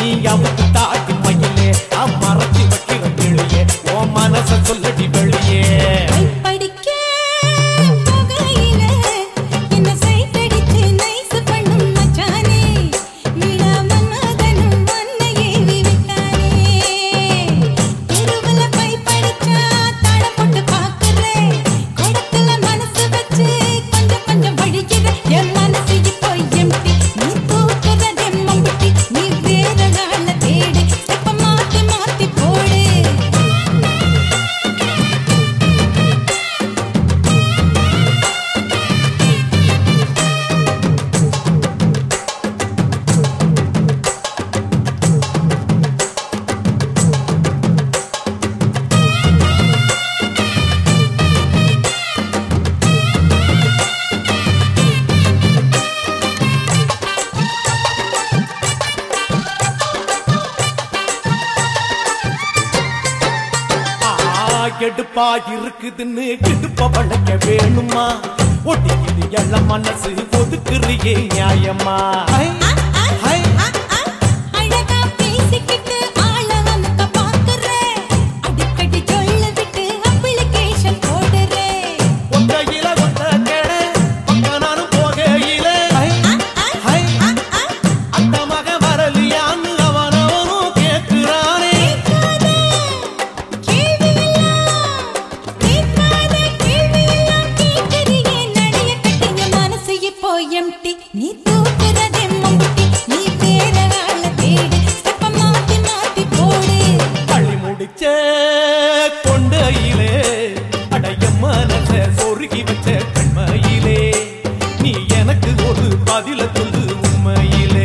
நீ அவுத்து தாட்டி மயிலே மறைச்சு வைக்கிற கிளியே ஓ மனச சொல்லடி வெளியே படிக்க போகையில என்ன சைட் அடிச்சு நைஸ் பண்ணும் மச்சானே வீணா மன்மதனும் மண்ணை ஏவி விட்டானே தெருவுல போய் படிச்சா தடம் போட்டு பாக்குறேன் குடத்துல மனசு வச்சு கொஞ்சம் கொஞ்சம் வழிகிற என் மனசு இப்போ எம்டி நீ தூக்குறதே மம்பட்டி நீ வேற ஆள தேடு இப்ப மாத்தி மாத்தி போடு ஆ, எடுப்பா இருக்குதுன்னு கிடுப்ப வளைக்க வேணுமா ஒட்டிக்கிது எள்ள மனசு ஒதுக்குறியே நியாயமா ஹை, ஹை. அழகா பேசிக்கிட்டு ஆள அமுக்க பாக்குறேன் அடிக்கடி சொல்ல விட்டு அப்ளிகேஷன் போடுறேன் ஒத்தையில ஒத்த கேட, பக்க நானும் போகையில. ஹை, ஹை. அந்த மக வரலையான்னு அவனவனும் கேட்கிறானே. கேள்வியெல்லாம் கேட்காத கேள்வியெல்லாம் கேட்கறியே நடைய கட்டிய மனசு இப்போ எம்டி நீ தூக்குறதே மம்பட்டி நீ வேற ஆள தேடு ஸ்டெப்ப மாத்தி மாத்தி போடு பள்ளி முடிச்ச கொண்டையிலே அடைய மனச சொருகி வச்ச கண்மையிலே நீ எனக்கு ஒரு பதில சொல்லு உண்மையிலே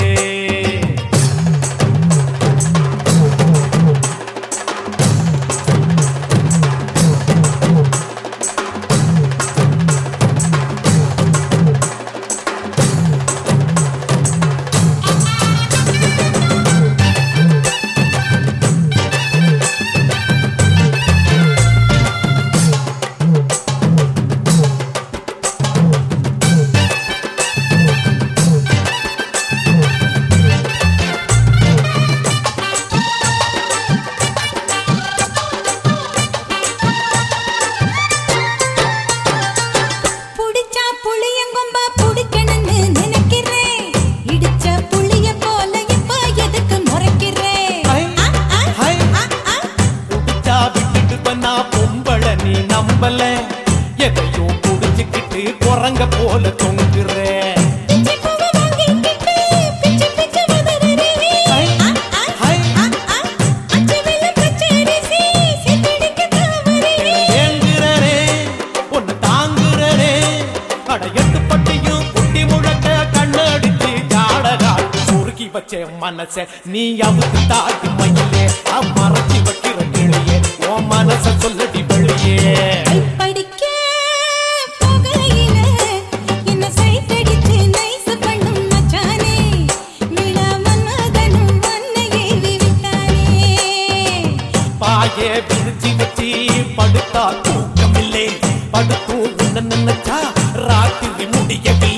புடிச்சா புளியங்கொம்பா புடிக்கணும்னு நினைக்கிறேன் இடிச்ச புளிய போல இப்ப எதுக்கு முறைக்கிறேன் ஹை, ஆ, ஆ, ஹை. ஆ, ஆ. புடிச்சா விட்டுட்டு பண்ணா பொம்பள நீ நம்பல எதையும் புடிச்சுக்கிட்டு குரங்க போல தொங்குற பிச்சை பூவ வாங்கிக்கிட்டு பிச்சை பிச்சை உதறுறீ. ஹை, ஆ, ஆ, ஹை. ஆ, ஆ. அச்சு வெள்ளம் பச்சரிசி சித்தடிக்க தாவறீ. ஏங்குறனே ஒன்னு தாங்குறனே அட எட்டு பட்டியும் குட்டி முழக்க கண்ணடிச்சு ஜாடகாட்டு சுருக்கி வச்ச மனச நீ அவுத்து தாட்டி மயிலே மறைச்சு வைக்கிற கிளியே உன் மனச சொல்லடி வெளியே படிக்க போகையில என்ன சைட் அடிச்சு நைஸ் பண்ணும் மச்சானே வீணா மன்மதனும் மண்ணை ஏவி விட்டானே பாயே விரிச்சு வச்சு படுத்தா தூக்கமில்லை படுத்தும் உன்ன நினைச்சா ராத்திரி முடியவில்லை